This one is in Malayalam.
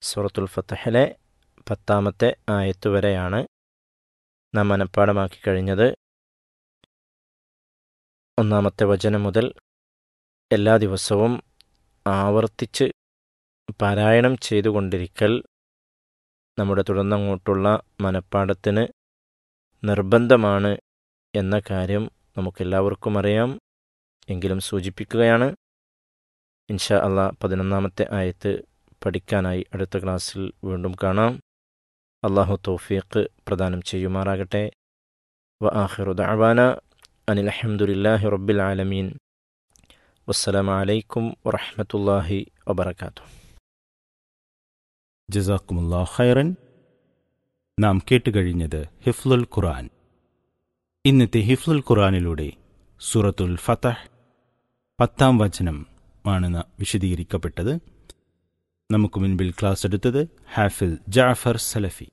സൂറത്തുൽ ഫത്തഹിലെ പത്താമത്തെ ആയത്ത് വരെയാണ് നാം മനഃപ്പാടമാക്കി കഴിഞ്ഞത് ഒന്നാമത്തെ വചനം മുതൽ എല്ലാ ദിവസവും ആവർത്തിച്ച് പാരായണം ചെയ്തുകൊണ്ടിരിക്കൽ നമ്മുടെ തുടർന്നങ്ങോട്ടുള്ള മനഃപ്പാടത്തിന് നിർബന്ധമാണ് എന്ന കാര്യം നമുക്കെല്ലാവർക്കും അറിയാം എങ്കിലും സൂചിപ്പിക്കുകയാണ് ഇൻഷാ അള്ളാ പതിനൊന്നാമത്തെ ആയത്ത് പഠിക്കാനായി അടുത്ത ക്ലാസ്സിൽ വീണ്ടും കാണാം അള്ളാഹു തൗഫീഖ് പ്രദാനം ചെയ്യുമാറാകട്ടെ വ ആഖിറു ദഅവാന അനിൽ അൽഹംദുലില്ലാഹി റബ്ബിൽ ആലമീൻ വസ്സലാമു അലൈക്കും വറഹ്മത്തുള്ളാഹി വബറകാതുഹു ജസാക്കുമുല്ലാ ഖൈറൻ നാം കേട്ടുകഴിഞ്ഞത് ഹിഫ്ലുൽ ഖുർആൻ ഇന്നത്തെ ഹിഫ്ലുൽ ഖുർആനിലൂടെ സൂറത്തുൽ ഫതഹ് പത്താം വചനം ആണ് ന- വിശദീകരിക്കപ്പെട്ടത് നമുക്ക് മുൻപിൽ ക്ലാസ് എടുത്തത് ഹാഫിൽ ജാഫർ സലഫി